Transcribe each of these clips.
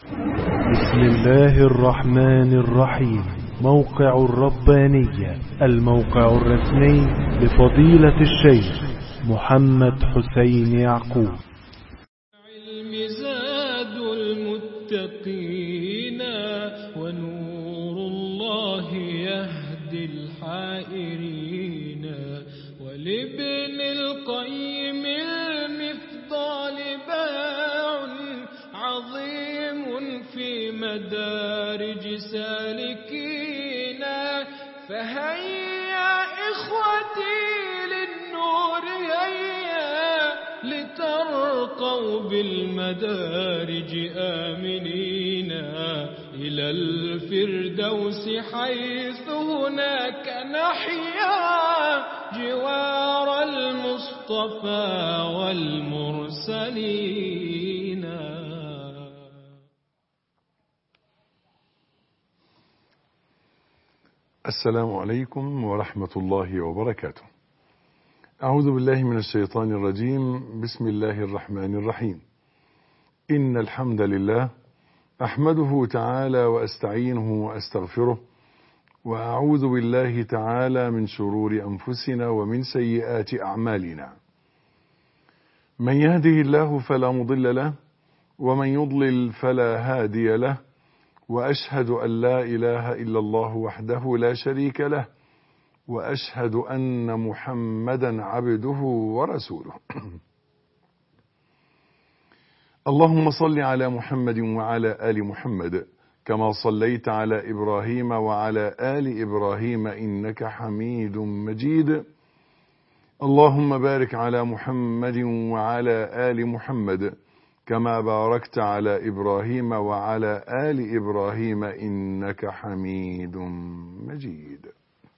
بسم الله الرحمن الرحيم موقع الربانية الموقع الرسمي لفضيلة الشيخ محمد حسين يعقوب العلم زاد المتقين ونور الله يهدي الحائرين ولابن القيم المفضال باع عظيم في مدارج سالكين فهيا إخوتي للنور هيا لترقوا بالمدارج آمنين إلى الفردوس حيث هناك نحيا جوار المصطفى والمرسلين السلام عليكم ورحمة الله وبركاته. أعوذ بالله من الشيطان الرجيم، بسم الله الرحمن الرحيم. إن الحمد لله أحمده تعالى وأستعينه وأستغفره، وأعوذ بالله تعالى من شرور أنفسنا ومن سيئات أعمالنا. من يهده الله فلا مضل له، ومن يضلل فلا هادي له. واشهد ان لا اله الا الله وحده لا شريك له واشهد ان محمدا عبده ورسوله اللهم صل على محمد وعلى ال محمد كما صليت على ابراهيم وعلى ال ابراهيم انك حميد مجيد اللهم بارك على محمد وعلى ال محمد كما باركت على ابراهيم وعلى ال ابراهيم انك حميد مجيد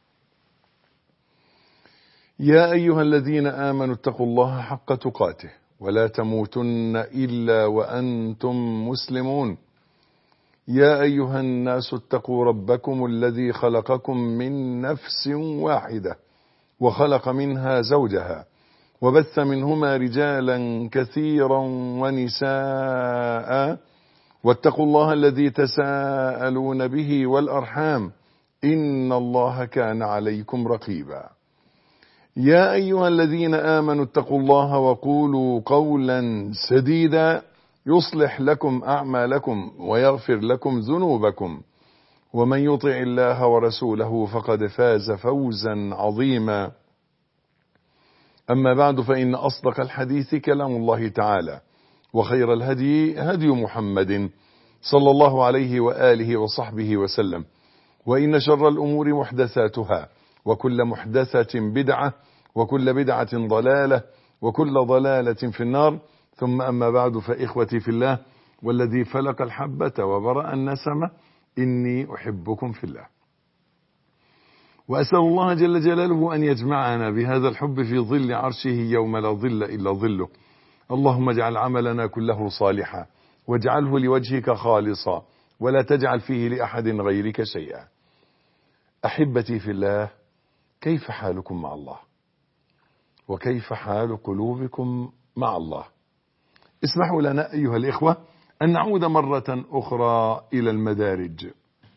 يا ايها الذين امنوا اتقوا الله حق تقاته ولا تموتن الا وانتم مسلمون يا ايها الناس اتقوا ربكم الذي خلقكم من نفس واحده وخلق منها زوجها وبث منهما رجالا كثيرا ونساء واتقوا الله الذي تساءلون به والارحام ان الله كان عليكم رقيبا يا ايها الذين امنوا اتقوا الله وقولوا قولا سديدا يصلح لكم اعمالكم ويغفر لكم ذنوبكم ومن يطع الله ورسوله فقد فاز فوزا عظيما أما بعد فإن أصدق الحديث كلام الله تعالى وخير الهدي هدي محمد صلى الله عليه وآله وصحبه وسلم وإن شر الأمور محدثاتها وكل محدثة بدعة وكل بدعة ضلالة وكل ضلالة في النار ثم أما بعد فإخوتي في الله والذي فلق الحبة وبرأ النسمة إني أحبكم في الله وأسأل الله جل جلاله أن يجمعنا بهذا الحب في ظل عرشه يوم لا ظل إلا ظله اللهم اجعل عملنا كله صالحا واجعله لوجهك خالصا ولا تجعل فيه لأحد غيرك شيئا أحبتي في الله كيف حالكم مع الله وكيف حال قلوبكم مع الله اسمحوا لنا أيها الإخوة أن نعود مرة أخرى إلى المدارج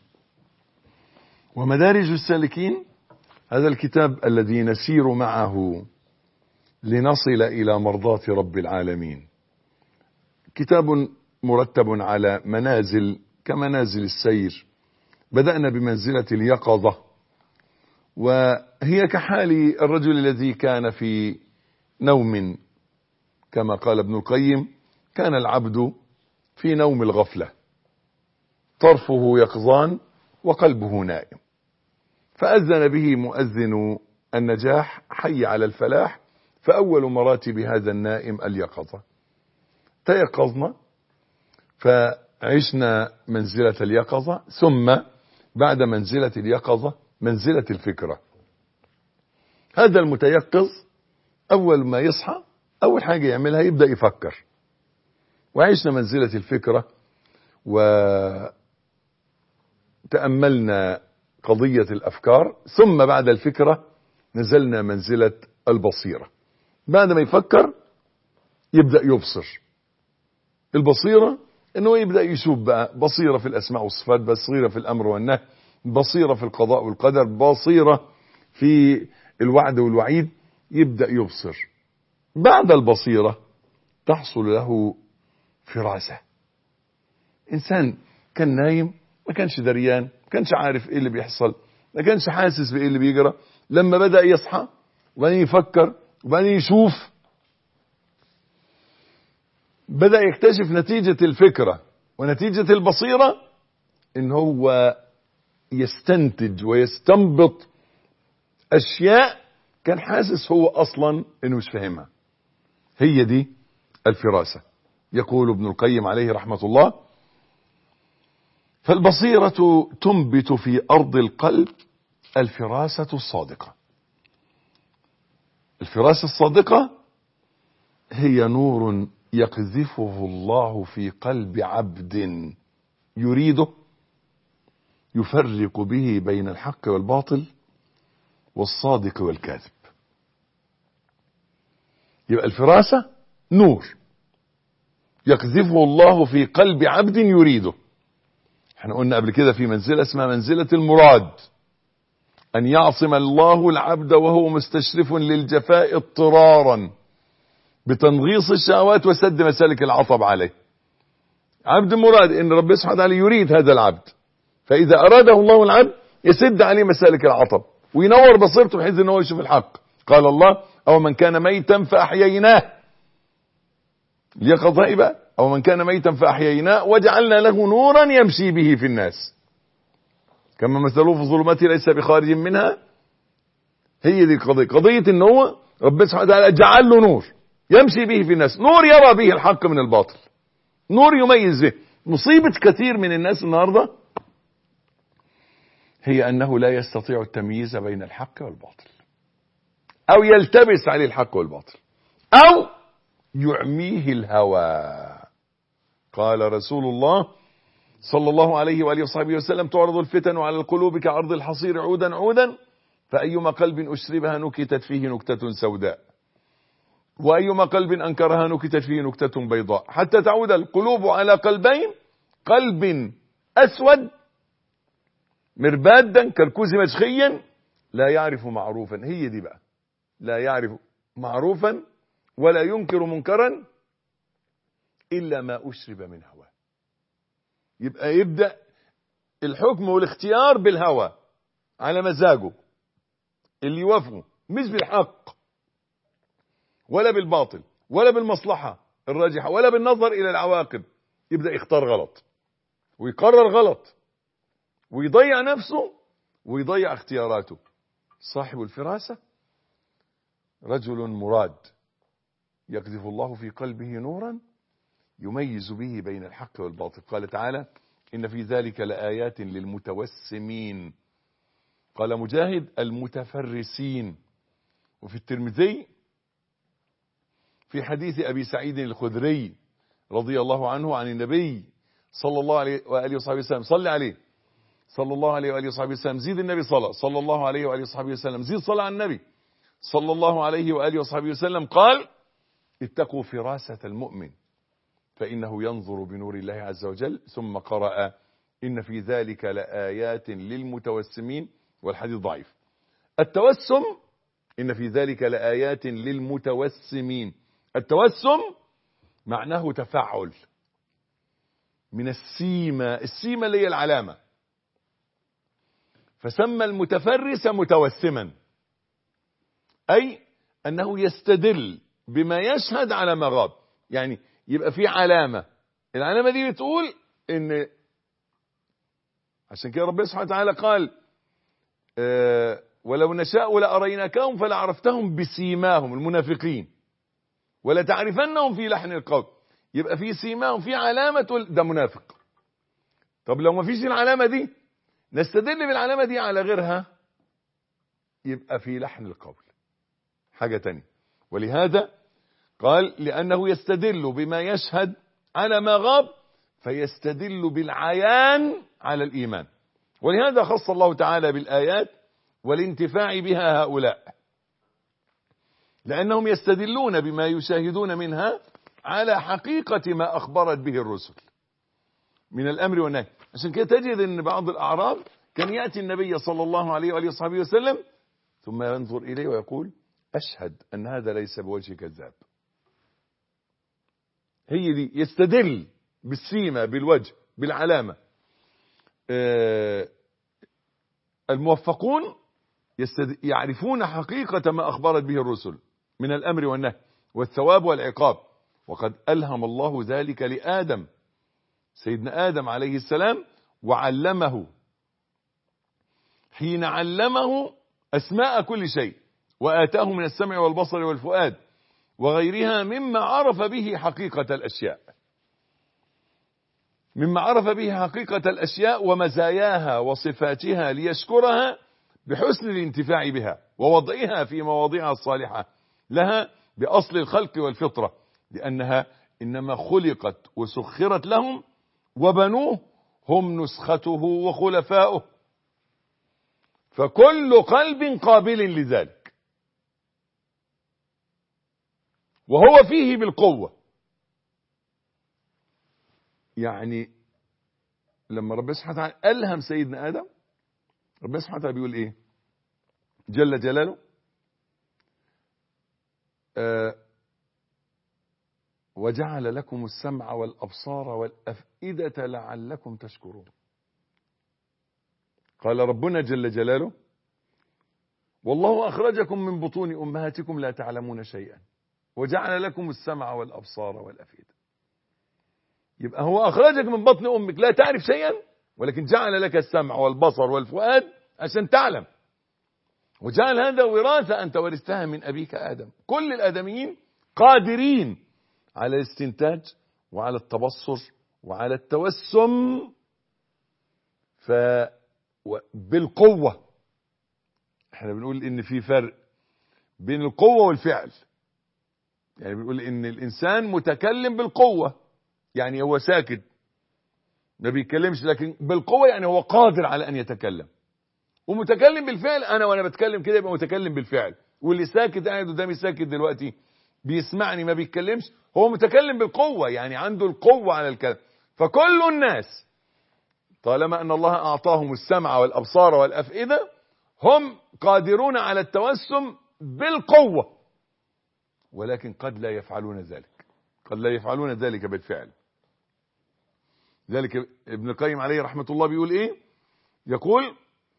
ومدارج السالكين هذا الكتاب الذي نسير معه لنصل إلى مرضاة رب العالمين كتاب مرتب على منازل كمنازل السير بدأنا بمنزلة اليقظة وهي كحال الرجل الذي كان في نوم كما قال ابن القيم كان العبد في نوم الغفلة طرفه يقظان وقلبه نائم فأذن به مؤذن النجاح حي على الفلاح فأول مراتب هذا النائم اليقظة تيقظنا فعشنا منزلة اليقظة ثم بعد منزلة اليقظة منزلة الفكرة هذا المتيقظ أول ما يصحى أول حاجة يعملها يبدأ يفكر وعشنا منزلة الفكرة وتأملنا قضية الأفكار ثم بعد الفكرة نزلنا منزلة البصيرة بعد ما يفكر يبدأ يبصر البصيرة انه يبدا يشوف بقى بصيره في الاسماء والصفات بصيره في الامر والنهي بصيره في القضاء والقدر بصيره في الوعد والوعيد يبدا يبصر بعد البصيره تحصل له فراسه انسان كان نايم ما كانش دريان ما كانش عارف ايه اللي بيحصل ما كانش حاسس بايه اللي بيجرى لما بدا يصحى وبعدين يفكر وبعدين يشوف بدأ يكتشف نتيجة الفكرة ونتيجة البصيرة ان هو يستنتج ويستنبط اشياء كان حاسس هو اصلا انه مش فاهمها هي دي الفراسة يقول ابن القيم عليه رحمة الله فالبصيرة تنبت في ارض القلب الفراسة الصادقة الفراسة الصادقة هي نور يقذفه الله في قلب عبد يريده يفرق به بين الحق والباطل والصادق والكاذب يبقى الفراسة نور يقذفه الله في قلب عبد يريده احنا قلنا قبل كده في منزلة اسمها منزلة المراد أن يعصم الله العبد وهو مستشرف للجفاء اضطرارا بتنغيص الشهوات وسد مسالك العطب عليه عبد مراد ان ربنا سبحانه وتعالى يريد هذا العبد فاذا اراده الله العبد يسد عليه مسالك العطب وينور بصيرته بحيث ان هو يشوف الحق قال الله او من كان ميتا فاحييناه ليقظ بقى او من كان ميتا فاحييناه وجعلنا له نورا يمشي به في الناس كما مثلوه في الظلمات ليس بخارج منها هي دي القضيه قضيه ان هو ربنا سبحانه وتعالى جعل له نور يمشي به في الناس نور يرى به الحق من الباطل نور يميز به مصيبة كثير من الناس النهاردة هي أنه لا يستطيع التمييز بين الحق والباطل أو يلتبس عليه الحق والباطل أو يعميه الهوى قال رسول الله صلى الله عليه وآله وصحبه وسلم تعرض الفتن على القلوب كعرض الحصير عودا عودا فأيما قلب أشربها نكتت فيه نكتة سوداء وأيما قلب أنكرها نكتت فيه نكتة بيضاء حتى تعود القلوب على قلبين قلب أسود مربادا كالكوز مشخيا لا يعرف معروفا هي دي بقى لا يعرف معروفا ولا ينكر منكرا إلا ما أشرب من هواه يبقى يبدأ الحكم والاختيار بالهوى على مزاجه اللي يوافقه مش بالحق ولا بالباطل ولا بالمصلحة الراجحة ولا بالنظر إلى العواقب يبدأ يختار غلط ويقرر غلط ويضيع نفسه ويضيع اختياراته صاحب الفراسة رجل مراد يقذف الله في قلبه نورا يميز به بين الحق والباطل قال تعالى إن في ذلك لآيات للمتوسمين قال مجاهد المتفرسين وفي الترمذي في حديث أبي سعيد الخدري رضي الله عنه عن النبي صلى الله عليه وآله وصحبه وسلم صلى عليه صلى الله عليه وآله وصحبه وسلم زيد النبي صلى صلى الله عليه وآله وصحبه وسلم زيد صلى على النبي صلى الله عليه وآله وصحبه وسلم قال اتقوا فراسة المؤمن فإنه ينظر بنور الله عز وجل ثم قرأ إن في ذلك لآيات للمتوسمين والحديث ضعيف التوسم إن في ذلك لآيات للمتوسمين التوسم معناه تفعل من السيمة السيمة اللي هي العلامة فسمى المتفرس متوسما أي أنه يستدل بما يشهد على ما غاب يعني يبقى في علامة العلامة دي بتقول ان عشان كده ربنا سبحانه وتعالى قال آه ولو نشاء لأريناكهم فلعرفتهم بسيماهم المنافقين ولتعرفنهم في لحن القول يبقى في سيماهم في علامة تقول ده منافق طب لو ما فيش العلامة دي نستدل بالعلامة دي على غيرها يبقى في لحن القول حاجة تانية ولهذا قال لأنه يستدل بما يشهد على ما غاب فيستدل بالعيان على الإيمان ولهذا خص الله تعالى بالآيات والانتفاع بها هؤلاء لأنهم يستدلون بما يشاهدون منها على حقيقة ما أخبرت به الرسل من الأمر والنهي عشان كده تجد أن بعض الأعراب كان يأتي النبي صلى الله عليه وآله وصحبه وسلم ثم ينظر إليه ويقول أشهد أن هذا ليس بوجه كذاب هي دي يستدل بالسيمة بالوجه بالعلامة آه الموفقون يستد... يعرفون حقيقة ما أخبرت به الرسل من الأمر والنهي والثواب والعقاب وقد ألهم الله ذلك لآدم سيدنا آدم عليه السلام وعلمه حين علمه أسماء كل شيء وآتاه من السمع والبصر والفؤاد وغيرها مما عرف به حقيقة الأشياء مما عرف به حقيقة الأشياء ومزاياها وصفاتها ليشكرها بحسن الانتفاع بها ووضعها في مواضعها الصالحة لها بأصل الخلق والفطرة لأنها إنما خلقت وسخرت لهم وبنوه هم نسخته وخلفاؤه فكل قلب قابل لذلك وهو فيه بالقوة يعني لما ربنا سبحانه وتعالى ألهم سيدنا آدم ربنا سبحانه وتعالى بيقول إيه جل جلاله آه وجعل لكم السمع والأبصار والأفئدة لعلكم تشكرون قال ربنا جل جلاله والله أخرجكم من بطون أمهاتكم لا تعلمون شيئا وجعل لكم السمع والأبصار والأفئدة يبقى هو أخرجك من بطن أمك لا تعرف شيئا ولكن جعل لك السمع والبصر والفؤاد عشان تعلم وجعل هذا وراثة أنت ورثتها من أبيك آدم كل الآدميين قادرين على الاستنتاج وعلى التبصر وعلى التوسم ف بالقوة احنا بنقول ان في فرق بين القوة والفعل يعني بنقول ان الانسان متكلم بالقوة يعني هو ساكت ما بيتكلمش لكن بالقوة يعني هو قادر على ان يتكلم ومتكلم بالفعل انا وانا بتكلم كده يبقى متكلم بالفعل واللي ساكت قاعد قدامي ساكت دلوقتي بيسمعني ما بيتكلمش هو متكلم بالقوة يعني عنده القوة على الكلام فكل الناس طالما ان الله اعطاهم السمع والابصار والافئده هم قادرون على التوسم بالقوه ولكن قد لا يفعلون ذلك قد لا يفعلون ذلك بالفعل ذلك ابن القيم عليه رحمه الله بيقول ايه يقول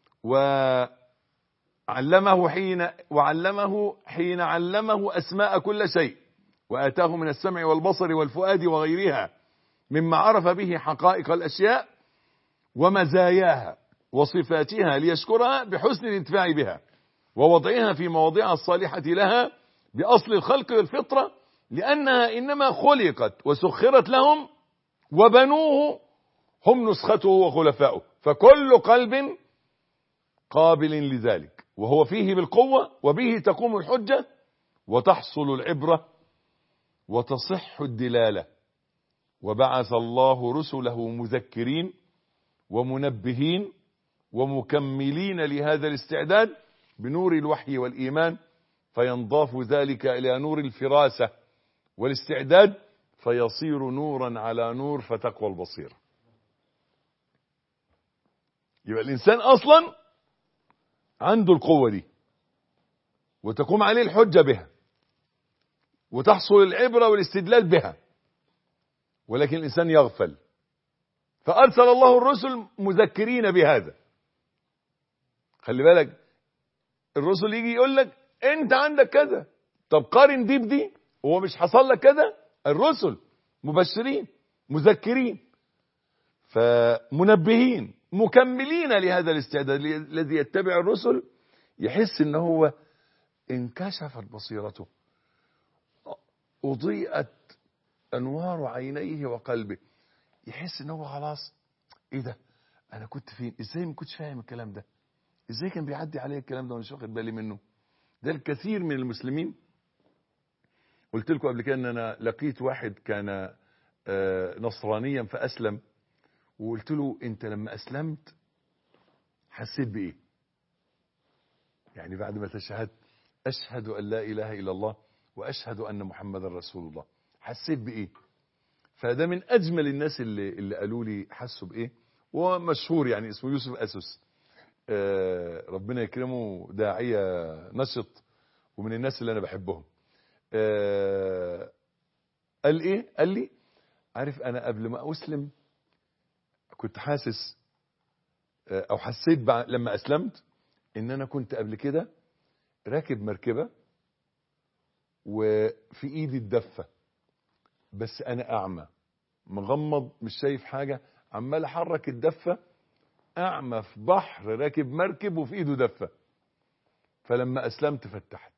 وعلمه حين وعلمه حين علمه اسماء كل شيء واتاه من السمع والبصر والفؤاد وغيرها مما عرف به حقائق الاشياء ومزاياها وصفاتها ليشكرها بحسن الانتفاع بها ووضعها في مواضعها الصالحة لها بأصل الخلق والفطرة لأنها إنما خلقت وسخرت لهم وبنوه هم نسخته وخلفاؤه فكل قلب قابل لذلك وهو فيه بالقوة وبه تقوم الحجة وتحصل العبرة وتصح الدلالة وبعث الله رسله مذكرين ومنبهين ومكملين لهذا الاستعداد بنور الوحي والإيمان فينضاف ذلك إلى نور الفراسة والاستعداد فيصير نورا على نور فتقوى البصيرة يبقى الإنسان أصلا عنده القوة دي وتقوم عليه الحجة بها وتحصل العبرة والاستدلال بها ولكن الإنسان يغفل فأرسل الله الرسل مذكرين بهذا خلي بالك الرسل يجي يقول لك انت عندك كذا طب قارن دي بدي هو مش حصل لك كذا الرسل مبشرين مذكرين فمنبهين مكملين لهذا الاستعداد الذي يتبع الرسل يحس ان هو انكشفت بصيرته اضيئت انوار عينيه وقلبه يحس ان هو خلاص ايه ده انا كنت فين ازاي ما كنتش فاهم الكلام ده ازاي كان بيعدي عليا الكلام ده وانا واخد بالي منه ده الكثير من المسلمين قلت لكم قبل كده ان انا لقيت واحد كان نصرانيا فاسلم وقلت له انت لما اسلمت حسيت بايه يعني بعد ما تشهدت اشهد ان لا اله الا الله واشهد ان محمدا رسول الله حسيت بايه فده من اجمل الناس اللي اللي قالوا لي حسوا بايه وهو مشهور يعني اسمه يوسف اسس آه ربنا يكرمه داعيه نشط ومن الناس اللي انا بحبهم آه قال ايه قال لي عارف انا قبل ما اسلم كنت حاسس آه، او حسيت بع- لما اسلمت ان انا كنت قبل كده راكب مركبه وفي ايدي الدفه بس انا اعمى مغمض مش شايف حاجه عمال احرك الدفه اعمى في بحر راكب مركب وفي ايده دفه فلما اسلمت فتحت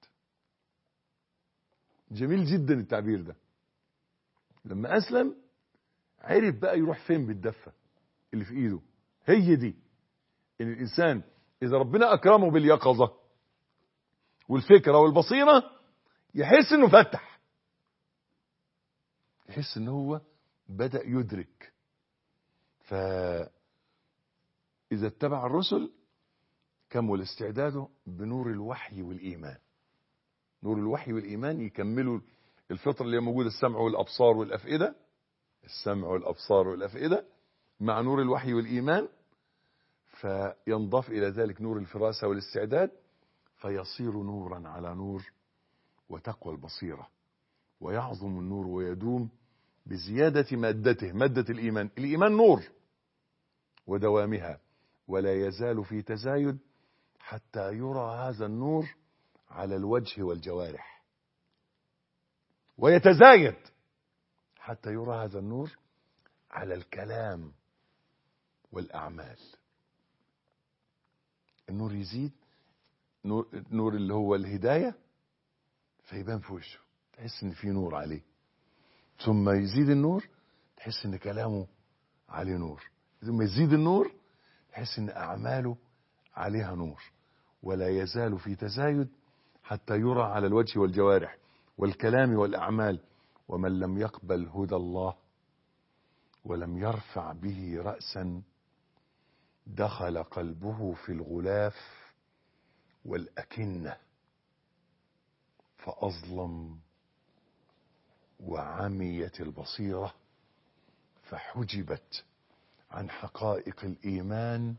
جميل جدا التعبير ده لما اسلم عرف بقى يروح فين بالدفه اللي في ايده هي دي ان الانسان اذا ربنا اكرمه باليقظه والفكره والبصيره يحس انه فتح يحس ان هو بدا يدرك ف اذا اتبع الرسل كمل استعداده بنور الوحي والايمان نور الوحي والايمان يكملوا الفطره اللي هي موجوده السمع والابصار والافئده السمع والابصار والافئده مع نور الوحي والايمان فينضاف الى ذلك نور الفراسه والاستعداد فيصير نورا على نور وتقوى البصيره ويعظم النور ويدوم بزياده مادته ماده الايمان الايمان نور ودوامها ولا يزال في تزايد حتى يرى هذا النور على الوجه والجوارح ويتزايد حتى يرى هذا النور على الكلام والأعمال النور يزيد نور, نور اللي هو الهداية فيبان في وشه تحس ان في نور عليه ثم يزيد النور تحس ان كلامه عليه نور ثم يزيد النور تحس ان اعماله عليها نور ولا يزال في تزايد حتى يرى على الوجه والجوارح والكلام والاعمال ومن لم يقبل هدى الله ولم يرفع به راسا دخل قلبه في الغلاف والاكنه فاظلم وعميت البصيره فحجبت عن حقائق الايمان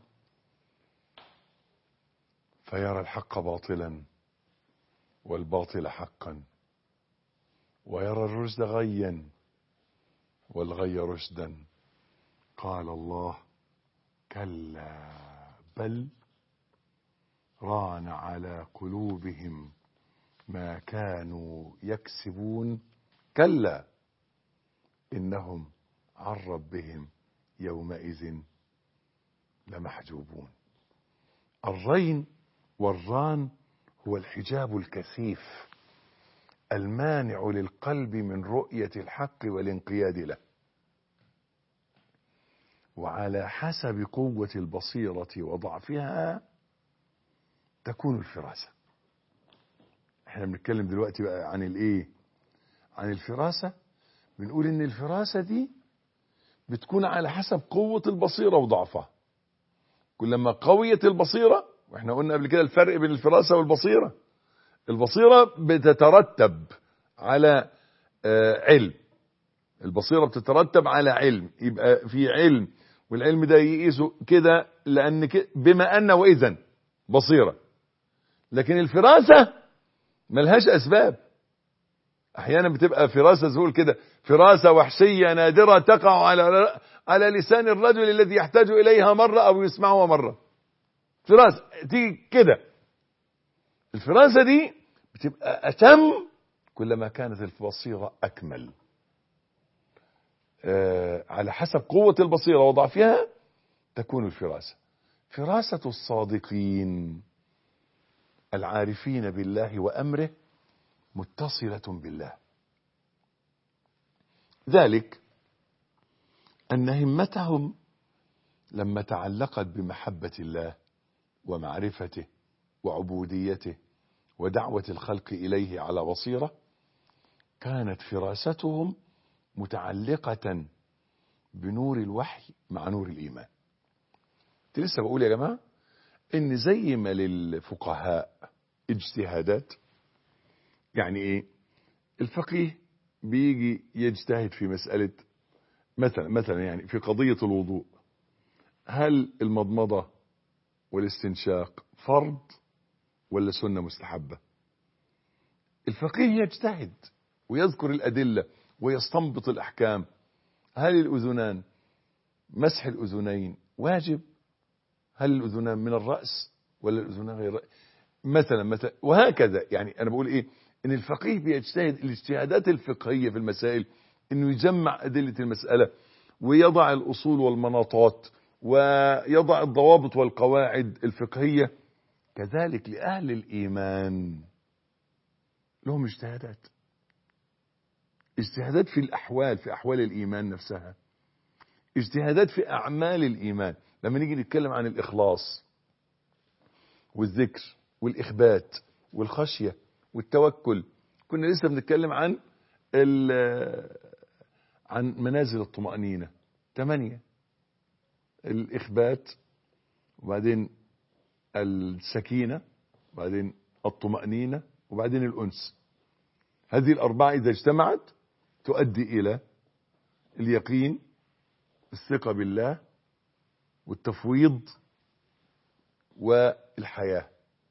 فيرى الحق باطلا والباطل حقا ويرى الرشد غيا والغي رشدا قال الله كلا بل ران على قلوبهم ما كانوا يكسبون كلا انهم عن ربهم يومئذ لمحجوبون الرين والران هو الحجاب الكثيف المانع للقلب من رؤية الحق والانقياد له وعلى حسب قوة البصيرة وضعفها تكون الفراسة احنا بنتكلم دلوقتي بقى عن الايه عن الفراسة بنقول ان الفراسة دي بتكون على حسب قوة البصيرة وضعفها كلما قويت البصيرة واحنا قلنا قبل كده الفرق بين الفراسة والبصيرة البصيرة بتترتب على آه، علم البصيرة بتترتب على علم يبقى في علم والعلم ده يقيسه كده لأن ك- بما أن وإذا بصيرة لكن الفراسة ملهاش أسباب أحيانا بتبقى فراسة زول كده فراسة وحشية نادرة تقع على على لسان الرجل الذي يحتاج إليها مرة أو يسمعها مرة فراسة تيجي كده الفراسة دي بتبقى أتم كلما كانت البصيرة أكمل آه على حسب قوة البصيرة وضعفها تكون الفراسة فراسة الصادقين العارفين بالله وأمره متصلة بالله ذلك أن همتهم لما تعلقت بمحبة الله ومعرفته وعبوديته ودعوة الخلق إليه على بصيرة كانت فراستهم متعلقة بنور الوحي مع نور الإيمان كنت لسه بقول يا جماعة إن زي ما للفقهاء اجتهادات يعني إيه الفقيه بيجي يجتهد في مسألة مثلا مثلا يعني في قضية الوضوء هل المضمضة والاستنشاق فرض ولا سنة مستحبة الفقيه يجتهد ويذكر الأدلة ويستنبط الأحكام هل الأذنان مسح الأذنين واجب هل الأذنان من الرأس ولا الأذنان غير الرأس مثلا مثلا وهكذا يعني أنا بقول إيه إن الفقيه بيجتهد الاجتهادات الفقهية في المسائل إنه يجمع أدلة المسألة ويضع الأصول والمناطات ويضع الضوابط والقواعد الفقهية كذلك لأهل الإيمان لهم اجتهادات اجتهادات في الأحوال في أحوال الإيمان نفسها اجتهادات في أعمال الإيمان لما نيجي نتكلم عن الإخلاص والذكر والإخبات والخشية والتوكل كنا لسه بنتكلم عن عن منازل الطمأنينة ثمانية الإخبات وبعدين السكينة وبعدين الطمأنينة وبعدين الأنس هذه الأربعة إذا اجتمعت تؤدي إلى اليقين الثقة بالله والتفويض والحياة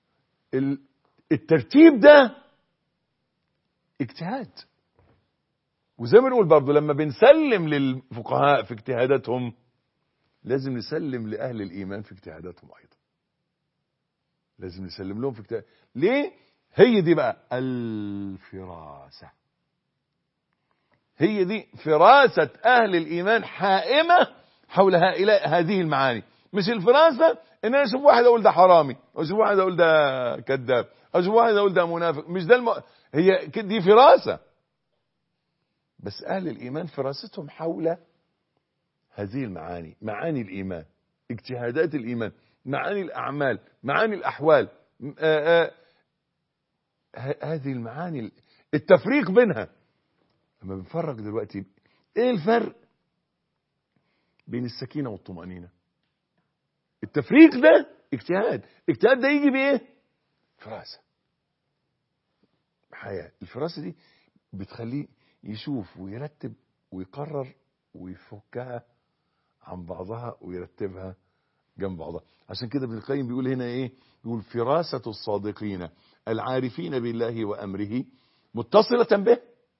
الترتيب ده اجتهاد وزي ما نقول برضه لما بنسلم للفقهاء في اجتهاداتهم لازم نسلم لأهل الإيمان في اجتهاداتهم أيضا لازم نسلم لهم في اجتهاد ليه هي دي بقى الفراسة هي دي فراسة أهل الإيمان حائمة حول هذه المعاني مش الفراسة ان انا اشوف واحد اقول ده حرامي اشوف واحد اقول ده كذاب اشوف واحد اقول ده منافق مش ده الم... هي دي فراسة بس اهل الايمان فراستهم حول هذه المعاني معاني الايمان اجتهادات الايمان معاني الاعمال معاني الاحوال آآ آآ هذه المعاني التفريق بينها لما بنفرق دلوقتي ايه الفرق بين السكينة والطمأنينة التفريق ده اجتهاد اجتهاد ده يجي بايه فراسة حياة الفراسة دي بتخليه يشوف ويرتب ويقرر ويفكها عن بعضها ويرتبها جنب بعضها عشان كده ابن القيم بيقول هنا ايه يقول فراسة الصادقين العارفين بالله وأمره متصلة به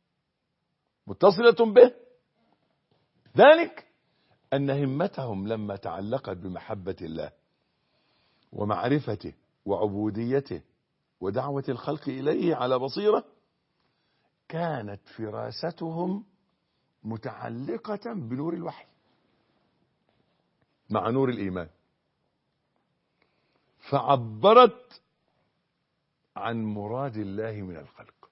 متصلة به ذلك أن همتهم لما تعلقت بمحبة الله ومعرفته وعبوديته ودعوة الخلق إليه على بصيرة كانت فراستهم متعلقة بنور الوحي مع نور الإيمان فعبرت عن مراد الله من الخلق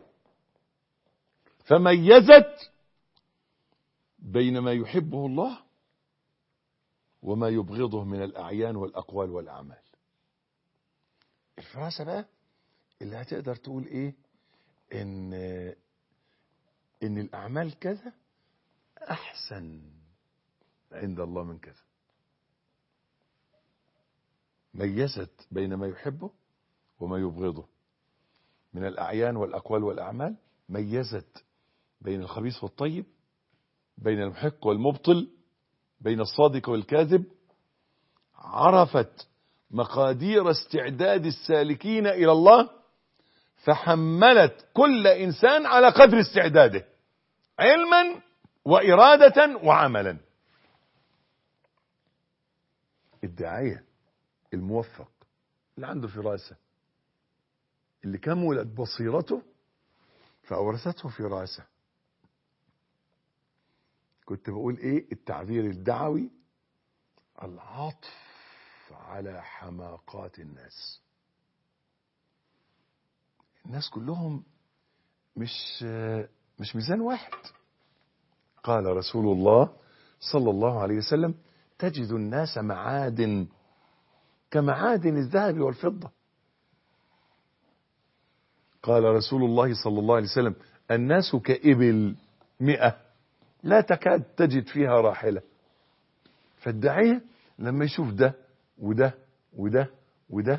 فميزت بين ما يحبه الله وما يبغضه من الأعيان والأقوال والأعمال الفراسة بقى اللي هتقدر تقول ايه ان ان الأعمال كذا أحسن عند الله من كذا ميزت بين ما يحبه وما يبغضه من الأعيان والأقوال والأعمال ميزت بين الخبيث والطيب بين المحق والمبطل بين الصادق والكاذب عرفت مقادير استعداد السالكين إلى الله فحملت كل إنسان على قدر استعداده علما وإرادة وعملا الداعية الموفق اللي عنده فراسة اللي كملت بصيرته فأورثته فراسة كنت بقول ايه التعبير الدعوي العطف على حماقات الناس الناس كلهم مش مش ميزان واحد قال رسول الله صلى الله عليه وسلم تجد الناس معادن كمعادن الذهب والفضة قال رسول الله صلى الله عليه وسلم الناس كإبل مئة لا تكاد تجد فيها راحلة فالداعية لما يشوف ده وده وده وده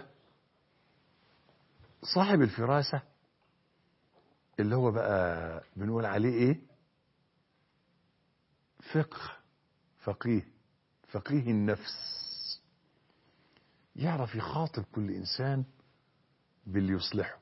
صاحب الفراسة اللي هو بقى بنقول عليه ايه فقه فقيه فقيه النفس يعرف يخاطب كل إنسان باللي يصلحه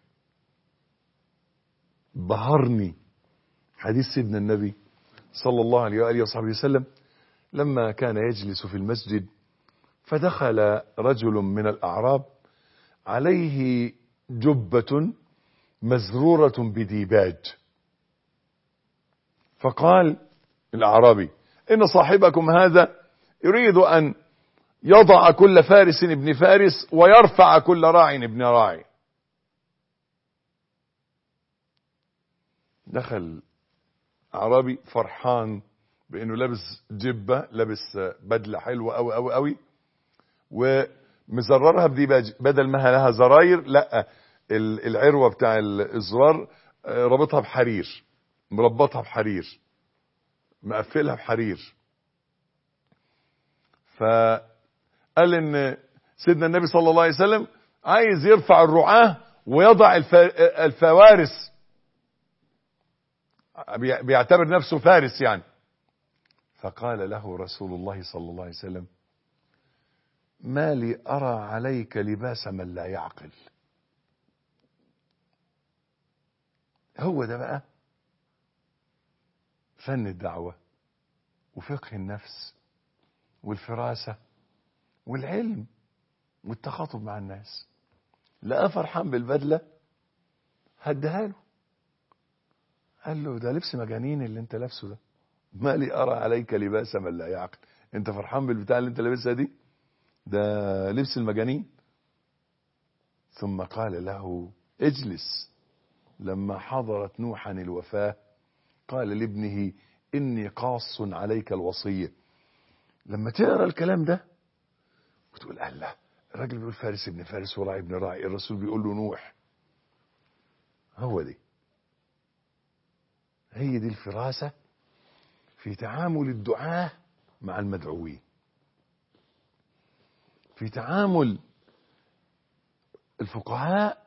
بهرني حديث سيدنا النبي صلى الله عليه وآله وصحبه وسلم لما كان يجلس في المسجد فدخل رجل من الأعراب عليه جبة مزرورة بديباج فقال الأعرابي إن صاحبكم هذا يريد أن يضع كل فارس ابن فارس ويرفع كل راع ابن راعي دخل أعرابي فرحان بأنه لابس جبة لابس بدلة حلوة أوي أوي أوي ومزررها بديباج بدل ما لها زراير لا العروة بتاع الزرار رابطها بحرير مربطها بحرير مقفلها بحرير فقال ان سيدنا النبي صلى الله عليه وسلم عايز يرفع الرعاة ويضع الفوارس بيعتبر نفسه فارس يعني فقال له رسول الله صلى الله عليه وسلم ما لي أرى عليك لباس من لا يعقل هو ده بقى فن الدعوة وفقه النفس والفراسة والعلم والتخاطب مع الناس لقى فرحان بالبدلة هدها له قال له ده لبس مجانين اللي انت لابسه ده ما لي ارى عليك لباس من لا يعقل انت فرحان بالبتاع اللي انت لابسها دي ده لبس المجانين ثم قال له اجلس لما حضرت نوحا الوفاة قال لابنه إني قاص عليك الوصية لما تقرا الكلام ده وتقول الله الراجل بيقول فارس ابن فارس وراعي ابن راعي الرسول بيقول له نوح هو دي هي دي الفراسة في تعامل الدعاة مع المدعوين في تعامل الفقهاء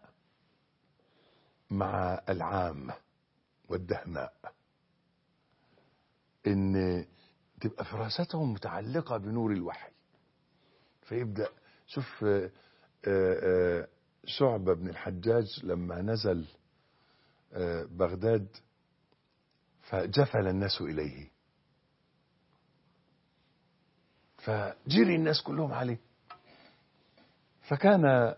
مع العامة والدهماء ان تبقى فراستهم متعلقة بنور الوحي فيبدأ شوف شعبة بن الحجاج لما نزل بغداد فجفل الناس إليه فجري الناس كلهم عليه فكان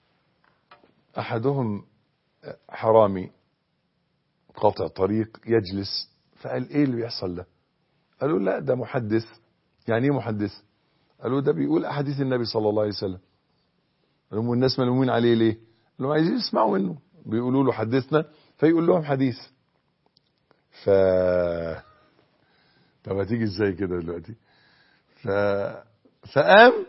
أحدهم حرامي قاطع طريق يجلس فقال ايه اللي بيحصل ده قالوا لا ده محدث يعني ايه محدث قالوا ده بيقول احاديث النبي صلى الله عليه وسلم قالوا الناس ملمومين عليه ليه قالوا عايزين يسمعوا منه بيقولوا له حدثنا فيقول لهم حديث ف طب هتيجي ازاي كده دلوقتي ف فقام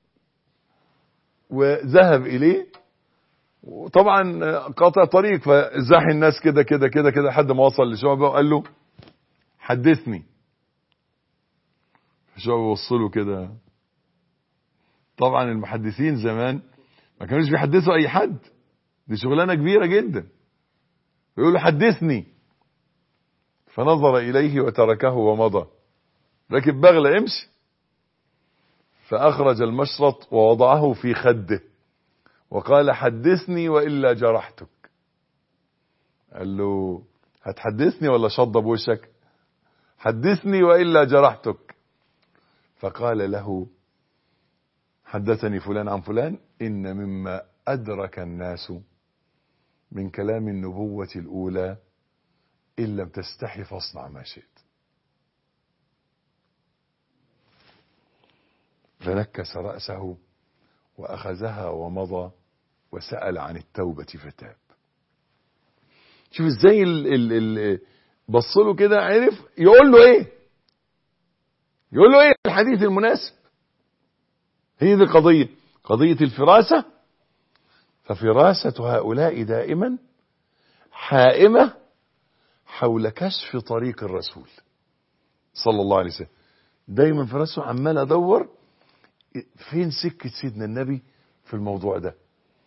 وذهب اليه وطبعا قاطع طريق فزاح الناس كده كده كده كده لحد ما وصل لشعبه وقال له حدثني شعبه وصله كده طبعا المحدثين زمان ما كانوش بيحدثوا اي حد دي شغلانه كبيره جدا يقول له حدثني فنظر اليه وتركه ومضى ركب بغله امشي فاخرج المشرط ووضعه في خده وقال حدثني والا جرحتك قال له هتحدثني ولا شض بوشك حدثني والا جرحتك فقال له حدثني فلان عن فلان ان مما ادرك الناس من كلام النبوه الاولى ان لم تستحي فاصنع ما شئت فنكس راسه واخذها ومضى وسال عن التوبه فتاب شوف ازاي ال ال ال بص له كده عرف يقول له ايه يقول له ايه الحديث المناسب هي دي القضية قضية الفراسة ففراسة هؤلاء دائما حائمة حول كشف طريق الرسول صلى الله عليه وسلم دايما فراسه عمال ادور فين سكة سيدنا النبي في الموضوع ده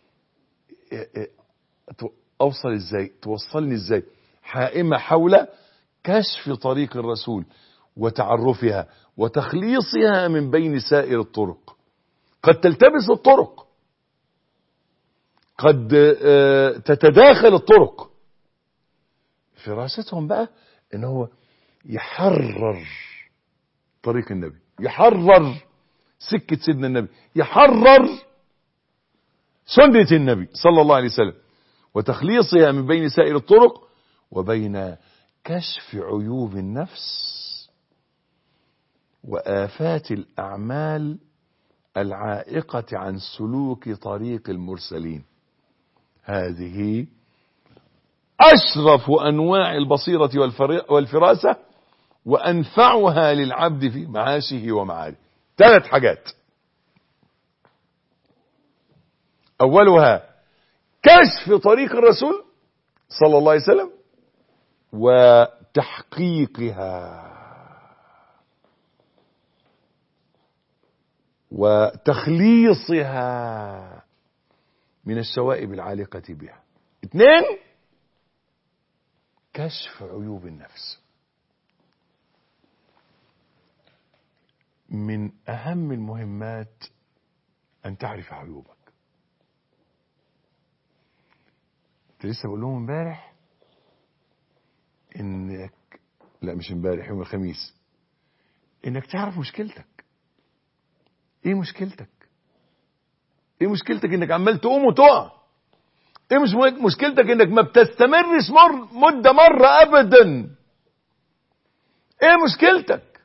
اوصل ازاي توصلني ازاي حائمة حول كشف طريق الرسول وتعرفها وتخليصها من بين سائر الطرق قد تلتبس الطرق قد آه، تتداخل الطرق فراستهم بقى ان هو يحرر طريق النبي يحرر سكة سيدنا النبي يحرر سنة النبي صلى الله عليه وسلم وتخليصها من بين سائر الطرق وبين كشف عيوب النفس وآفات الأعمال العائقة عن سلوك طريق المرسلين هذه أشرف أنواع البصيرة والفر- والفراسة وأنفعها للعبد في معاشه ومعاده ثلاث حاجات أولها كشف طريق الرسول صلى الله عليه وسلم وتحقيقها وتخليصها من الشوائب العالقة بها اثنين كشف عيوب النفس من أهم المهمات أن تعرف عيوبك كنت لسه بقول لهم امبارح انك لا مش امبارح يوم الخميس انك تعرف مشكلتك ايه مشكلتك ايه مشكلتك انك عمال تقوم وتقع ايه مش مشكلتك انك ما بتستمرش مر مدة مرة ابدا ايه مشكلتك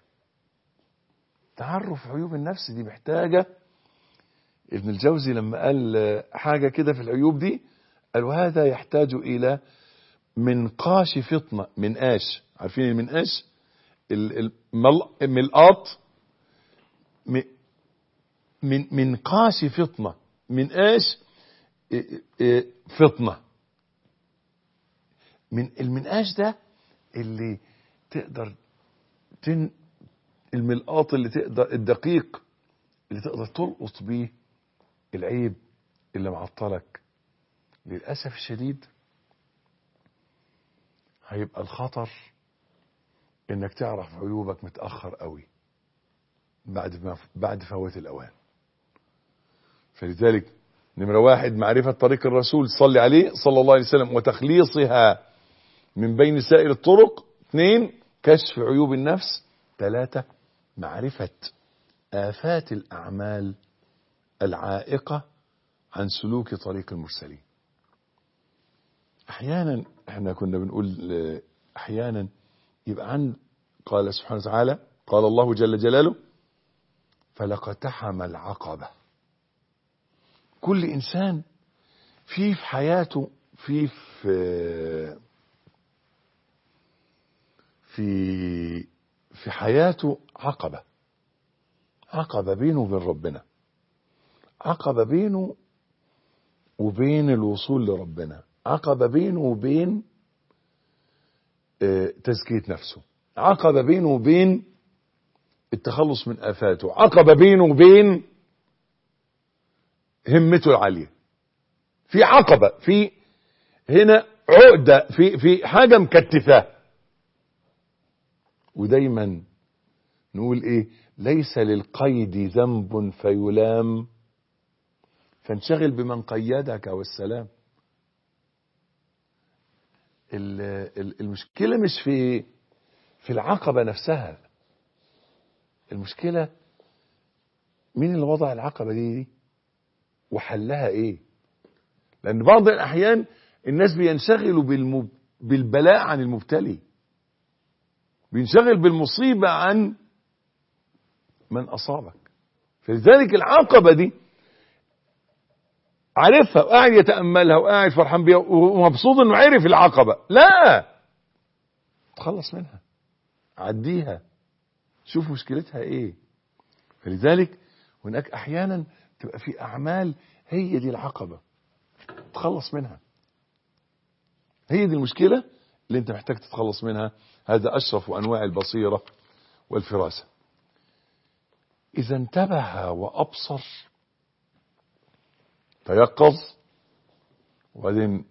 تعرف عيوب النفس دي محتاجة ابن الجوزي لما قال حاجة كده في العيوب دي قال وهذا يحتاج إلى منقاش فطنة منقاش عارفين المنقاش ال- المل- الملقاط م- من منقاش فطنة منقاش إيه- إيه فطنة من المنقاش ده اللي تقدر تن الملقاط اللي تقدر الدقيق اللي تقدر تلقط بيه العيب اللي معطلك للأسف الشديد هيبقى الخطر انك تعرف عيوبك متأخر قوي بعد ما بعد فوات الأوان فلذلك نمرة واحد معرفة طريق الرسول صلي عليه صلى الله عليه وسلم وتخليصها من بين سائر الطرق اثنين كشف عيوب النفس ثلاثة معرفة آفات الأعمال العائقة عن سلوك طريق المرسلين احيانا احنا كنا بنقول آه، احيانا يبقى عن قال سبحانه وتعالى قال الله جل جلاله فلقتحم العقبة كل انسان في في حياته في في في في حياته عقبة عقبة بينه وبين ربنا عقبة بينه وبين الوصول لربنا عقبة بينه وبين آه، تزكية نفسه عقبة بينه وبين التخلص من آفاته عقبة بينه وبين همته العالية في عقبة في هنا عقدة في في حاجة مكتفاه ودايما نقول ايه ليس للقيد ذنب فيلام فانشغل بمن قيدك والسلام ال- ال- المشكلة مش في في العقبة نفسها المشكلة مين اللي وضع العقبة دي, دي وحلها ايه لان بعض الاحيان الناس بينشغلوا بالمب... بالبلاء عن المبتلي بينشغل بالمصيبة عن من اصابك فلذلك العقبة دي عارفها وقاعد يتأملها وقاعد فرحان بيها ومبسوط انه عرف العقبة لا تخلص منها عديها شوف مشكلتها ايه فلذلك هناك احيانا تبقى في اعمال هي دي العقبة تخلص منها هي دي المشكلة اللي انت محتاج تتخلص منها هذا اشرف انواع البصيرة والفراسة اذا انتبه وابصر تيقظ وبعدين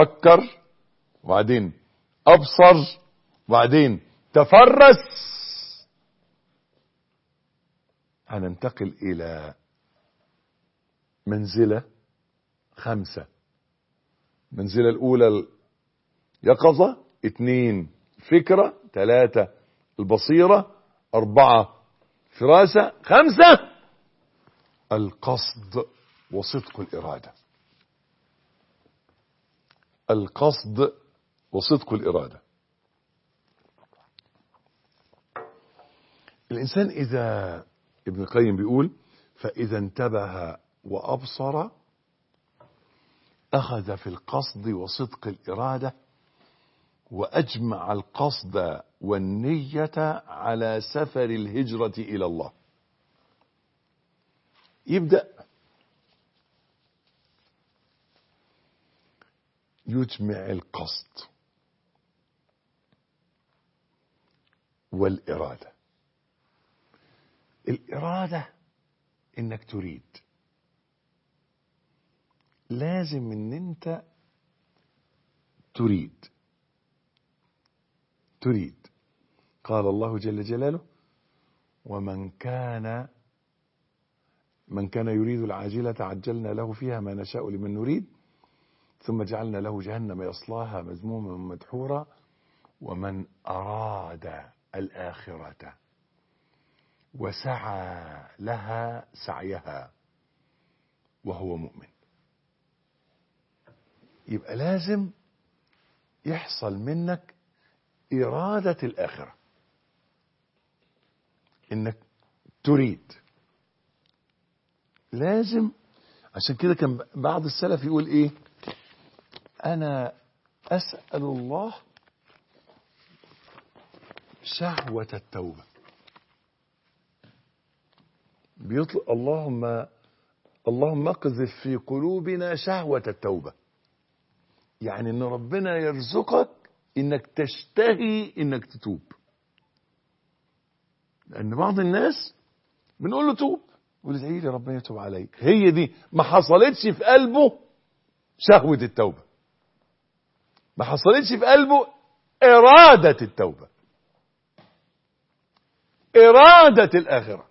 فكر وبعدين ابصر وبعدين تفرس هننتقل إلى منزلة خمسة المنزلة الأولى اليقظة اثنين فكرة ثلاثة البصيرة أربعة فراسة خمسة القصد وصدق الإرادة القصد وصدق الإرادة الإنسان إذا ابن القيم بيقول فإذا انتبه وأبصر أخذ في القصد وصدق الإرادة وأجمع القصد والنية على سفر الهجرة إلى الله يبدأ يجمع القصد والإرادة الإرادة إنك تريد لازم إن أنت تريد تريد قال الله جل جلاله ومن كان من كان يريد العاجلة عجلنا له فيها ما نشاء لمن نريد ثم جعلنا له جهنم يصلاها مذموما مدحورا ومن أراد الآخرة وسعى لها سعيها وهو مؤمن يبقى لازم يحصل منك إرادة الآخرة إنك تريد لازم عشان كده كان بعض السلف يقول إيه أنا أسأل الله شهوة التوبة بيطلق اللهم اللهم اقذف في قلوبنا شهوة التوبة يعني ان ربنا يرزقك انك تشتهي انك تتوب لان بعض الناس بنقول له توب يقول ادعي لي ربنا يتوب عليك هي دي ما حصلتش في قلبه شهوة التوبة ما حصلتش في قلبه إرادة التوبة إرادة الآخرة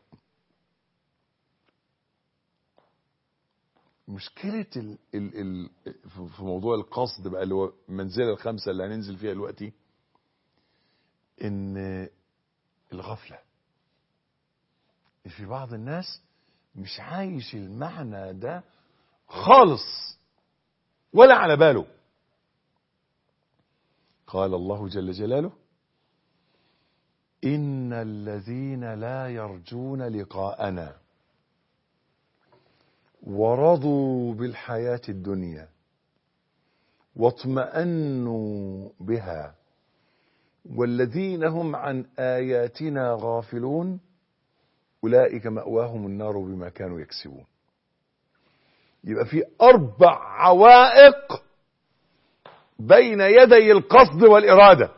مشكلة ال ال ال في موضوع القصد بقى اللي هو المنزلة الخمسة اللي هننزل فيها دلوقتي إن الغفلة في بعض الناس مش عايش المعنى ده خالص ولا على باله قال الله جل جلاله إن الذين لا يرجون لقاءنا ورضوا بالحياة الدنيا واطمأنوا بها والذين هم عن آياتنا غافلون أولئك مأواهم النار بما كانوا يكسبون يبقى في أربع عوائق بين يدي القصد والإرادة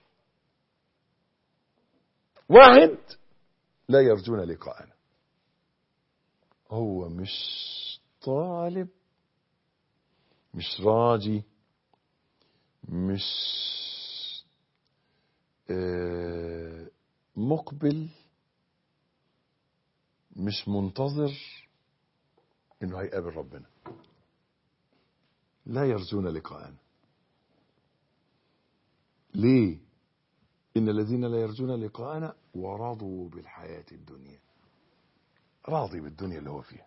واحد لا يرجون لقاءنا هو مش طالب مش راجي مش آه مقبل مش منتظر انه هيقابل ربنا لا يرجون لقاءنا ليه ان الذين لا يرجون لقاءنا ورضوا بالحياة الدنيا راضي بالدنيا اللي هو فيها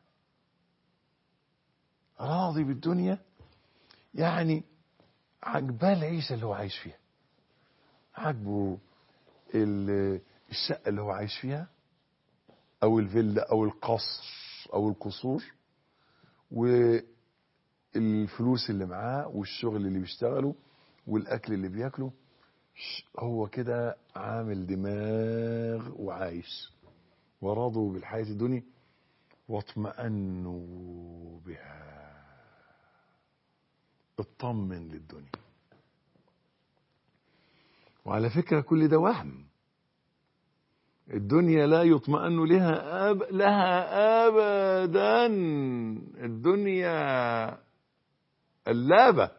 راضي بالدنيا يعني عجباه العيشة اللي هو عايش فيها عجبه الشقة اللي هو عايش فيها او الفيلا او القصر او القصور والفلوس اللي معاه والشغل اللي بيشتغله والاكل اللي بياكله هو كده عامل دماغ وعايش ورضوا بالحياة الدنيا واطمأنوا بها اطمن للدنيا وعلى فكرة كل ده وهم الدنيا لا يطمئن لها أب... لها أبدا الدنيا اللابة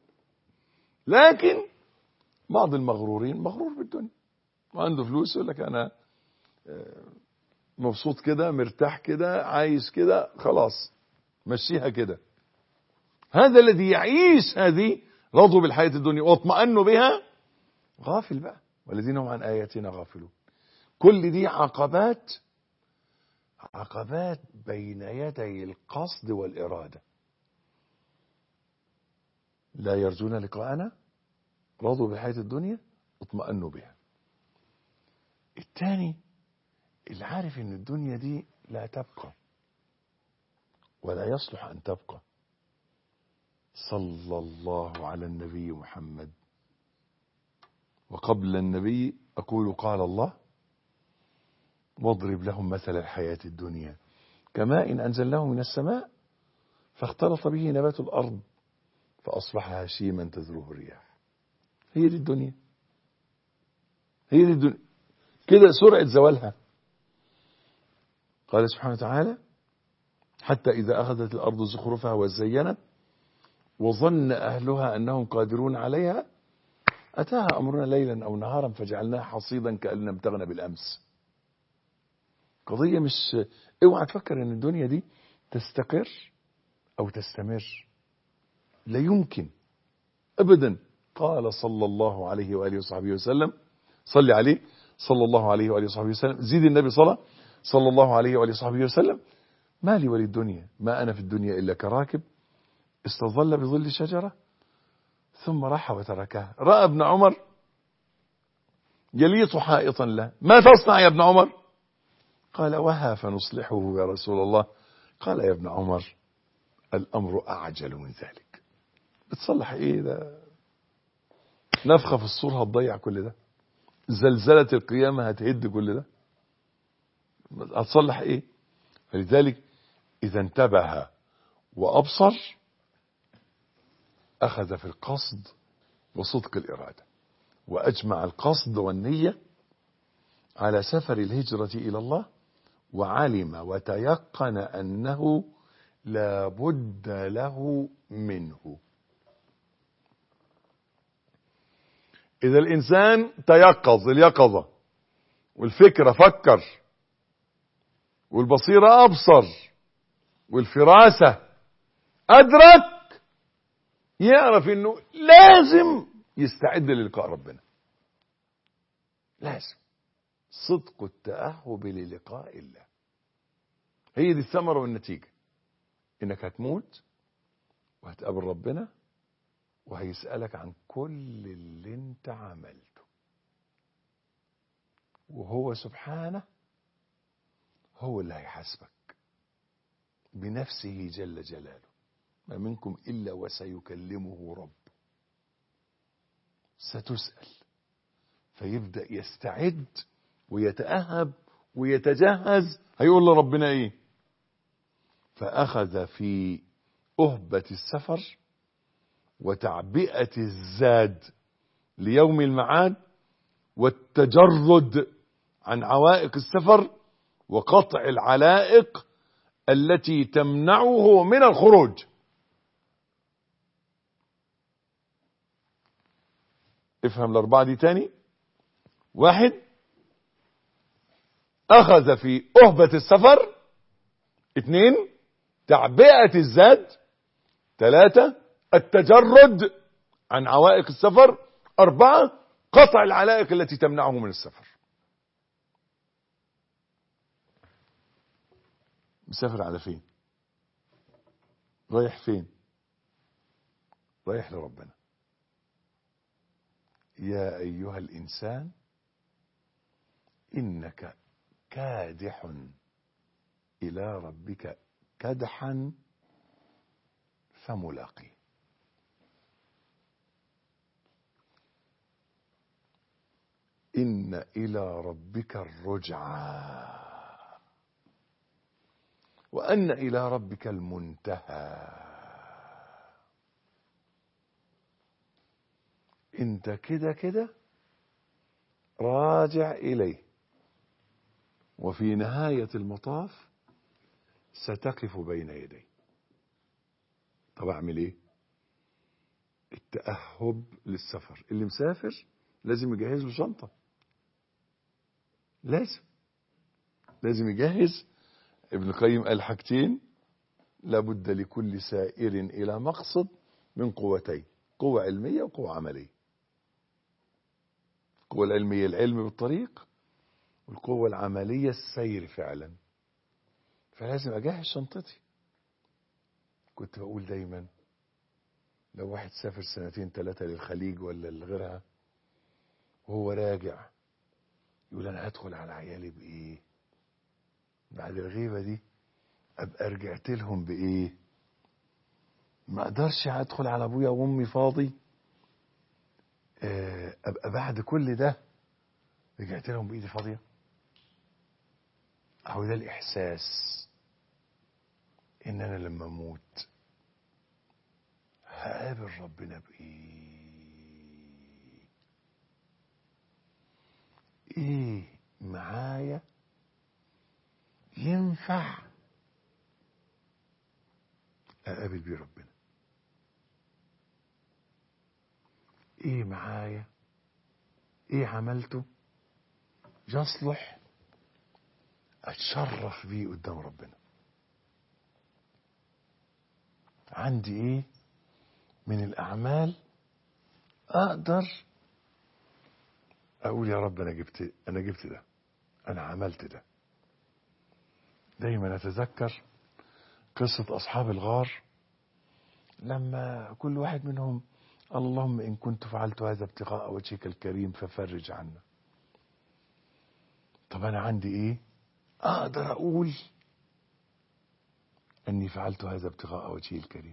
لكن بعض المغرورين مغرور بالدنيا وعنده فلوس يقول لك أنا مبسوط كده مرتاح كده عايش كده خلاص مشيها كده هذا الذي يعيش هذه رضوا بالحياة الدنيا واطمأنوا بها غافل بقى والذين هم عن آياتنا غافلون كل دي عقبات عقبات بين يدي القصد والإرادة لا يرجون لقاءنا رضوا بالحياة الدنيا اطمأنوا بها الثاني اللي عارف ان الدنيا دي لا تبقى ولا يصلح ان تبقى صلى الله على النبي محمد وقبل النبي اقول قال الله واضرب لهم مثل الحياة الدنيا كماء إن أنزلناه من السماء فاختلط به نبات الأرض فأصبح هشيما تذروه الرياح هي دي الدنيا هي دي الدنيا كده سرعة زوالها قال سبحانه وتعالى حتى إذا أخذت الأرض زخرفها وزينت وظن أهلها أنهم قادرون عليها أتاها أمرنا ليلا أو نهارا فجعلناها حصيدا كأن لم تغن بالأمس قضية مش اوعى تفكر ان الدنيا دي تستقر او تستمر لا يمكن ابدا قال صلى الله عليه واله وصحبه وسلم صلي عليه صلى الله عليه واله وصحبه وسلم زيد النبي صلى صلى الله عليه واله وصحبه وسلم ما لي وللدنيا ما انا في الدنيا الا كراكب استظل بظل شجره ثم راح وتركها راى ابن عمر يليط حائطا له ما تصنع يا ابن عمر قال وها فنصلحه يا رسول الله قال يا ابن عمر الأمر أعجل من ذلك بتصلح إيه ده نفخة في الصور هتضيع كل ده زلزلة القيامة هتهد كل ده هتصلح إيه فلذلك إذا انتبه وأبصر أخذ في القصد وصدق الإرادة وأجمع القصد والنية على سفر الهجرة إلى الله وعلم وتيقن أنه لا بد له منه إذا الإنسان تيقظ اليقظة والفكرة فكر والبصيرة أبصر والفراسة أدرك يعرف أنه لازم يستعد للقاء ربنا لازم صدق التأهب للقاء الله هي دي الثمرة والنتيجة انك هتموت وهتقابل ربنا وهيسألك عن كل اللي انت عملته وهو سبحانه هو اللي هيحاسبك بنفسه جل جلاله ما منكم إلا وسيكلمه رب ستسأل فيبدأ يستعد ويتأهب ويتجهز هيقول لربنا ايه فأخذ في أهبة السفر وتعبئة الزاد ليوم المعاد والتجرد عن عوائق السفر وقطع العلائق التي تمنعه من الخروج افهم الأربعة دي تاني واحد أخذ في أهبة السفر اثنين تعبئة الزاد ثلاثة التجرد عن عوائق السفر أربعة قطع العلائق التي تمنعه من السفر مسافر على فين رايح فين رايح لربنا يا أيها الإنسان إنك كادح إلى ربك كدحا فملاقيه إن إلى ربك الرجعى وأن إلى ربك المنتهى انت كده كده راجع إليه وفي نهاية المطاف ستقف بين يديه طب اعمل ايه التأهب للسفر اللي مسافر لازم يجهز له شنطة لازم لازم يجهز ابن القيم قال حاجتين لابد لكل سائر إلى مقصد من قوتين قوة علمية وقوة عملية القوة العلمية العلم بالطريق والقوة العملية السير فعلا فلازم أجهز شنطتي كنت بقول دايما لو واحد سافر سنتين ثلاثة للخليج ولا لغيرها وهو راجع يقول أنا هدخل على عيالي بإيه بعد الغيبة دي أبقى رجعت لهم بإيه ما أقدرش أدخل على أبويا وأمي فاضي آه، أبقى بعد كل ده رجعت لهم بإيدي فاضية أهو ده الإحساس إن أنا لما أموت هقابل ربنا بإيه إيه معايا ينفع أقابل بيه ربنا إيه معايا إيه عملته يصلح أتشرف بيه قدام ربنا عندي إيه من الأعمال أقدر أقول يا رب أنا جبت أنا جبت ده أنا عملت ده دايما أتذكر قصة أصحاب الغار لما كل واحد منهم اللهم إن كنت فعلت هذا ابتغاء وجهك الكريم ففرج عنا طب أنا عندي إيه أقدر أقول أني فعلت هذا ابتغاء وجهه الكريم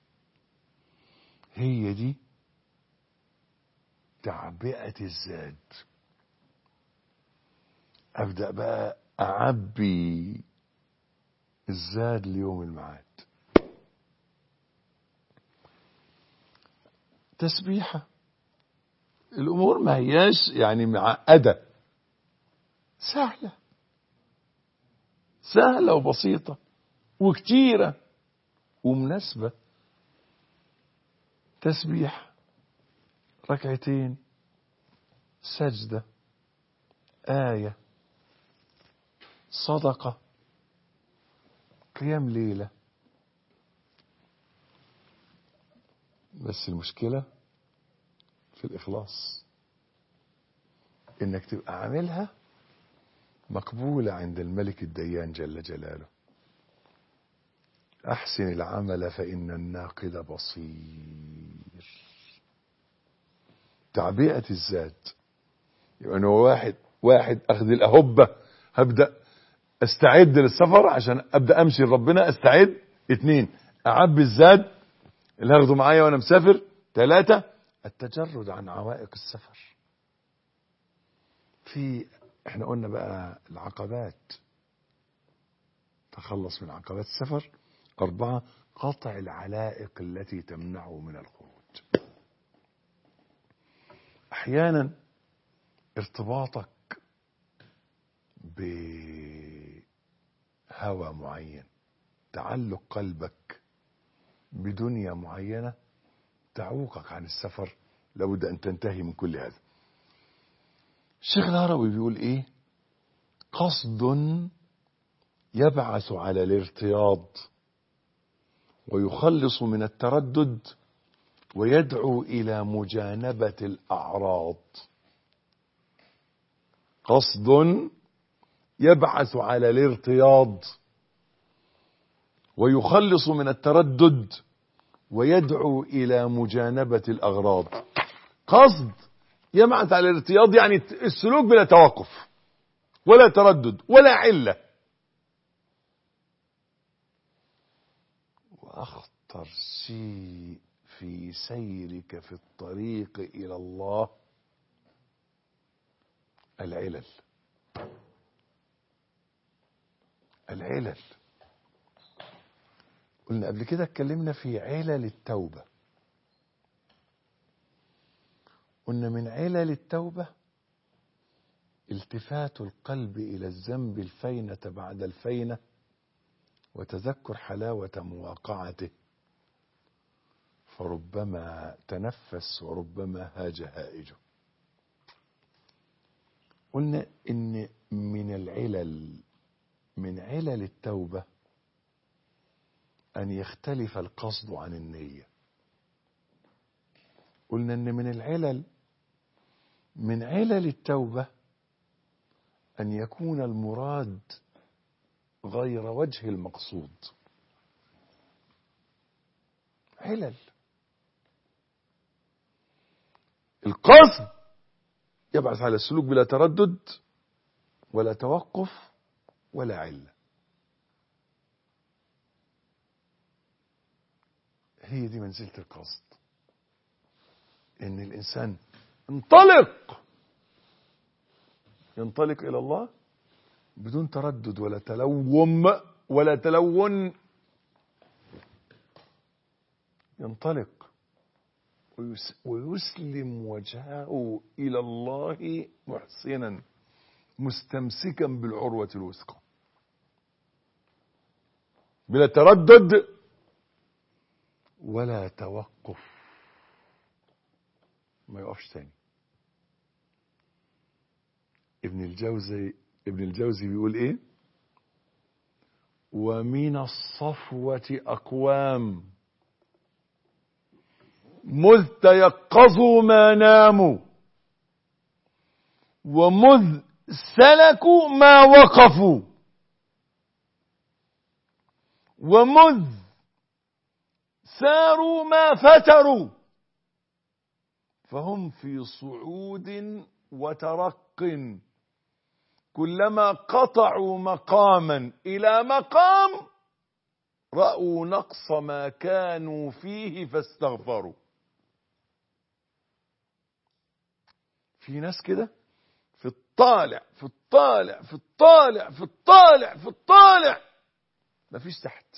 هي دي تعبئة الزاد أبدأ بقى أعبي الزاد ليوم الميعاد تسبيحة الأمور ما هياش يعني معقدة سهلة سهلة وبسيطة وكتيرة ومناسبة تسبيح ركعتين سجدة آية صدقة قيام ليلة بس المشكلة في الإخلاص إنك تبقى عاملها مقبولة عند الملك الديان جل جلاله أحسن العمل فإن الناقد بصير تعبئة الذات يبقى أنا واحد واحد أخذ الأهبة هبدأ استعد للسفر عشان أبدأ أمشي لربنا استعد اتنين أعبي الزاد اللي هاخده معايا وأنا مسافر ثلاثة التجرد عن عوائق السفر في احنا قلنا بقى العقبات تخلص من عقبات السفر أربعة قطع العلائق التي تمنعه من الخروج أحيانا ارتباطك بهوى معين تعلق قلبك بدنيا معينة تعوقك عن السفر لابد أن تنتهي من كل هذا الشيخ الهروي بيقول إيه قصد يبعث على الارتياض ويخلص من التردد ويدعو إلى مجانبة الأعراض قصد يبعث على الارتياض ويخلص من التردد ويدعو إلى مجانبة الأغراض قصد يبعث على الارتياض يعني السلوك بلا توقف ولا تردد ولا علة وأخطر شيء في سيرك في الطريق إلى الله العلل العلل قلنا قبل كده اتكلمنا في علل التوبة قلنا من علل التوبة التفات القلب إلى الذنب الفينة بعد الفينة وتذكر حلاوة مواقعته فربما تنفس وربما هاج هائجه قلنا إن من العلل من علل التوبة أن يختلف القصد عن النية قلنا أن من العلل من علل التوبة أن يكون المراد غير وجه المقصود علل القصد يبعث على السلوك بلا تردد ولا توقف ولا علة هي دي منزلة القصد ان الانسان انطلق ينطلق الى الله بدون تردد ولا تلوم ولا تلون ينطلق ويس ويسلم وجهه الى الله محسنا مستمسكا بالعروة الوثقى بلا تردد ولا توقف ما يقفش تاني ابن الجوزي ابن الجوزي بيقول ايه ومن الصفوة أقوام مذ تيقظوا ما ناموا ومذ سلكوا ما وقفوا ومذ ساروا ما فتروا فهم في صعود وترق كلما قطعوا مقاما إلى مقام رأوا نقص ما كانوا فيه فاستغفروا في ناس كده في الطالع في الطالع في الطالع في الطالع في الطالع مفيش تحت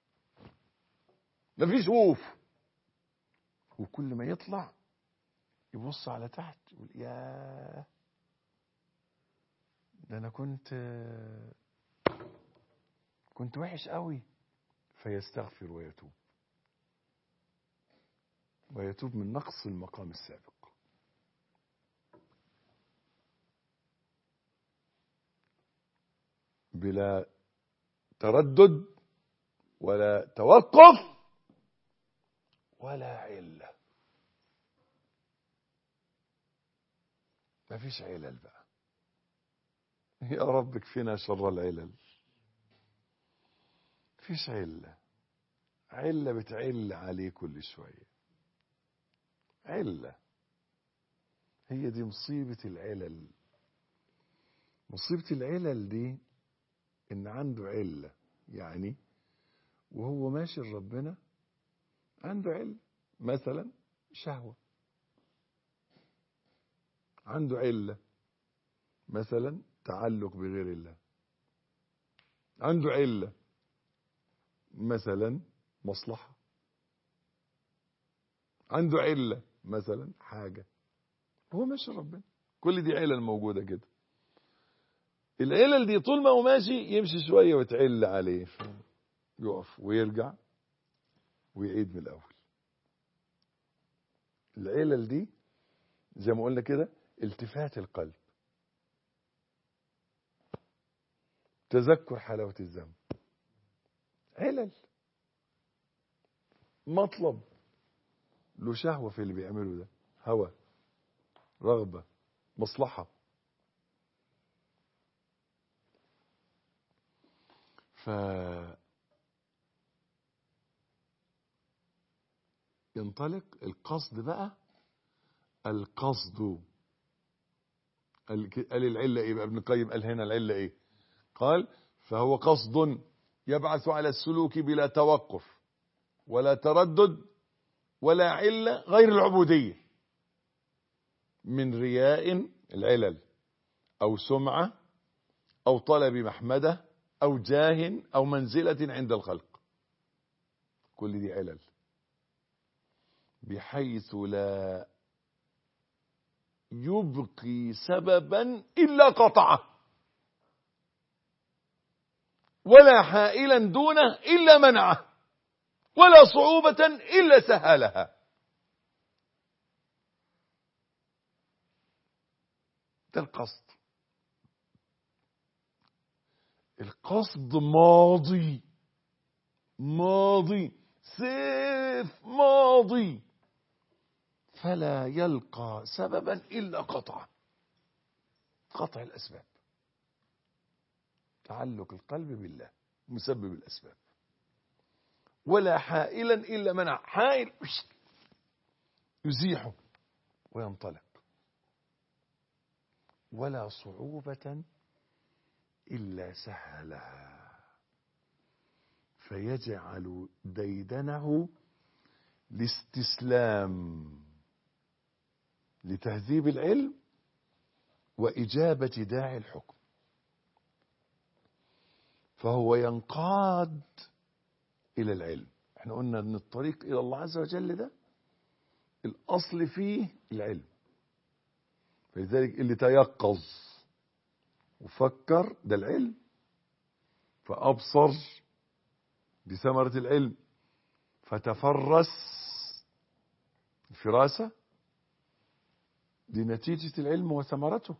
مفيش وقوف وكل ما يطلع يبص على تحت يقول ياه ده انا كنت كنت وحش قوي فيستغفر ويتوب ويتوب من نقص المقام السابق بلا تردد ولا توقف ولا علة مفيش علل بقى يا رب كفينا شر العلل مفيش علة علة بتعل عليه كل شوية علة هي دي مصيبة العلل مصيبة العلل دي ان عنده علة يعني وهو ماشي لربنا عنده علة مثلا شهوة عنده علة مثلا تعلق بغير الله عنده علة مثلا مصلحة عنده علة مثلا حاجة هو ماشي ربنا كل دي علل موجودة كده العلل دي طول ما هو ماشي يمشي شوية وتعل عليه يقف ويرجع ويعيد من الأول العلل دي زي ما قلنا كده التفات القلب تذكر حلاوة الذنب علل مطلب له شهوة في اللي بيعمله ده هوى رغبة مصلحة ف ينطلق القصد بقى القصد قال العلة ايه بقى ابن القيم قال هنا العلة ايه قال فهو قصد يبعث على السلوك بلا توقف ولا تردد ولا علة غير العبودية من رياء العلل أو سمعة أو طلب محمدة أو جاه أو منزلة عند الخلق كل دي علل بحيث لا يبقي سببا إلا قطعه ولا حائلا دونه إلا منعه ولا صعوبة إلا سهلها ده القصد القصد ماضي ماضي سيف ماضي فلا يلقى سببا إلا قطعه قطع الأسباب تعلق القلب بالله مسبب الأسباب ولا حائلا إلا منع حائل يزيحه وينطلق ولا صعوبة إلا سهلها فيجعل ديدنه الاستسلام لتهذيب العلم وإجابة داعي الحكم فهو ينقاد إلى العلم احنا قلنا ان الطريق إلى الله عز وجل ده الأصل فيه العلم فلذلك اللي تيقظ وفكر ده العلم فأبصر بثمرة العلم فتفرس الفراسة دي نتيجة العلم وثمرته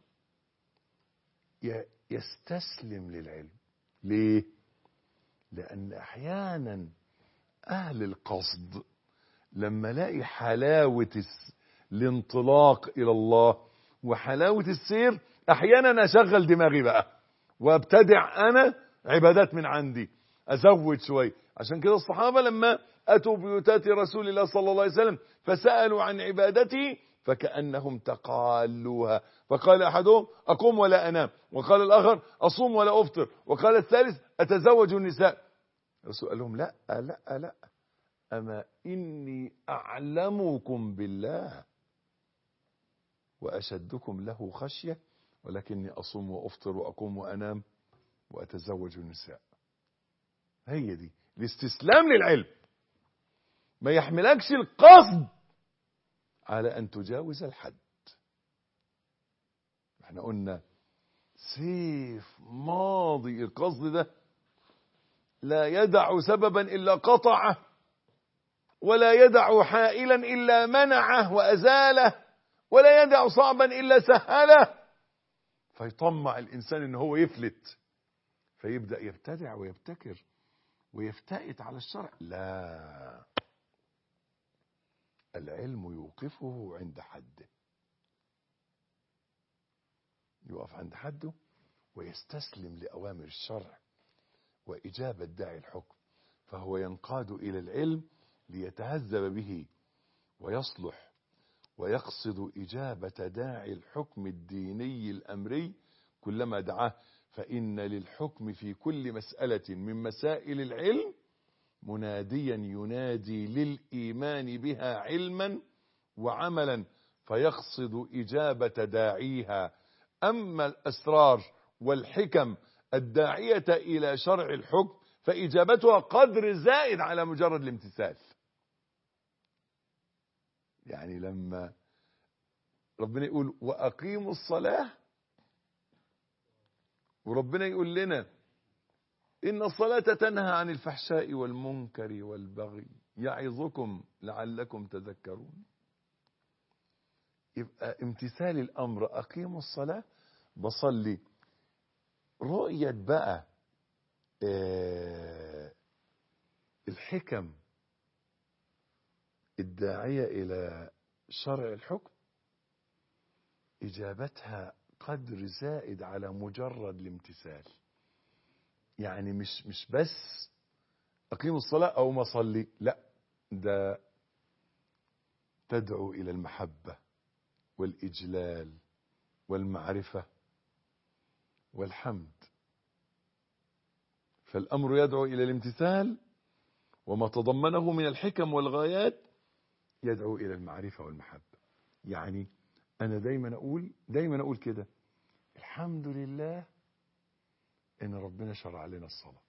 يستسلم للعلم ليه لأن أحيانا أهل القصد لما لاقي حلاوة الانطلاق إلى الله وحلاوة السير أحيانا أشغل دماغي بقى وابتدع أنا عبادات من عندي أزود شوي عشان كده الصحابة لما أتوا بيوتات رسول الله صلى الله عليه وسلم فسألوا عن عبادته فكأنهم تقالوها فقال أحدهم أقوم ولا أنام وقال الآخر أصوم ولا أفطر وقال الثالث أتزوج النساء الرسول قال لهم لا لا لا أما إني أعلمكم بالله وأشدكم له خشية ولكني أصوم وأفطر وأقوم وأنام وأتزوج النساء هي دي الاستسلام للعلم ما يحملكش القصد على أن تجاوز الحد احنا قلنا سيف ماضي القصد ده لا يدع سببا إلا قطعه ولا يدع حائلا إلا منعه وأزاله ولا يدع صعبا إلا سهله فيطمع الإنسان إن هو يفلت فيبدأ يبتدع ويبتكر ويفتئت على الشرع لا العلم يوقفه عند حده يقف عند حده ويستسلم لأوامر الشرع وإجابة داعي الحكم فهو ينقاد إلى العلم ليتهذب به ويصلح ويقصد إجابة داعي الحكم الديني الأمري كلما دعاه فإن للحكم في كل مسألة من مسائل العلم مناديا ينادي للإيمان بها علما وعملا فيقصد إجابة داعيها أما الأسرار والحكم الداعية إلى شرع الحكم فإجابتها قدر زائد على مجرد الامتثال يعني لما ربنا يقول وأقيموا الصلاة وربنا يقول لنا إن الصلاة تنهى عن الفحشاء والمنكر والبغي يعظكم لعلكم تذكرون يبقى امتثال الأمر أقيموا الصلاة بصلي رؤية بقى اه الحكم الداعية إلى شرع الحكم إجابتها قدر زائد على مجرد الامتثال يعني مش مش بس أقيم الصلاة أو ما أصلي لا ده تدعو إلى المحبة والإجلال والمعرفة والحمد فالأمر يدعو إلى الامتثال وما تضمنه من الحكم والغايات يدعو إلى المعرفة والمحبة يعني أنا دايما أقول دايما أقول كده الحمد لله إن ربنا شرع لنا الصلاة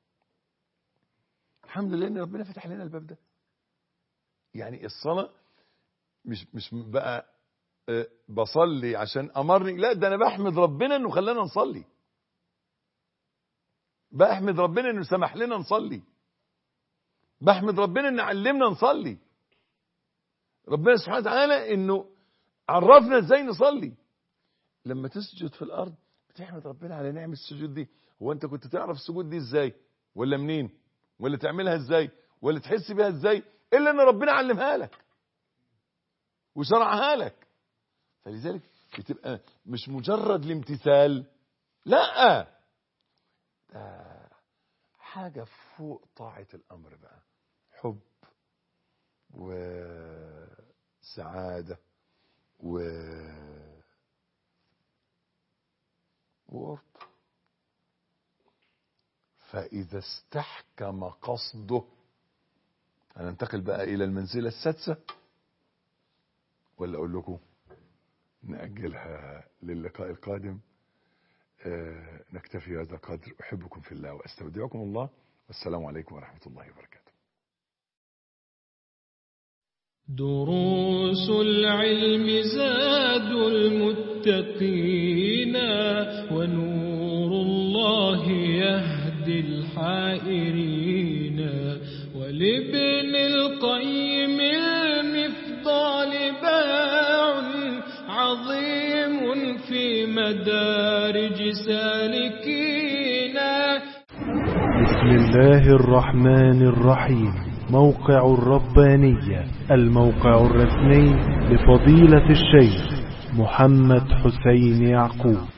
الحمد لله إن ربنا فتح لنا الباب ده يعني الصلاة مش مش بقى أه بصلي عشان أمرني لا ده أنا بحمد ربنا إنه خلانا نصلي بحمد ربنا إنه سمح لنا نصلي بحمد ربنا إنه علمنا نصلي ربنا سبحانه وتعالى إنه عرفنا إزاي نصلي لما تسجد في الأرض بتحمد ربنا على نعمة السجود دي هو انت كنت تعرف السجود دي ازاي ولا منين ولا تعملها ازاي ولا تحس بيها ازاي الا ان ربنا علمها لك وشرعها لك فلذلك بتبقى مش مجرد الامتثال لا ده حاجة فوق طاعة الأمر بقى حب وسعادة و وقرب فإذا استحكم قصده هننتقل بقى إلى المنزلة السادسة ولا أقول لكم نأجلها للقاء القادم آه نكتفي هذا القدر أحبكم في الله وأستودعكم الله والسلام عليكم ورحمة الله وبركاته دروس العلم زاد المتقين ونور الله يهدي الحائرين ولابن القيم المفضال باع عظيم في مدارج سالكين بسم الله الرحمن الرحيم موقع الربانية الموقع الرسمي لفضيلة الشيخ محمد حسين يعقوب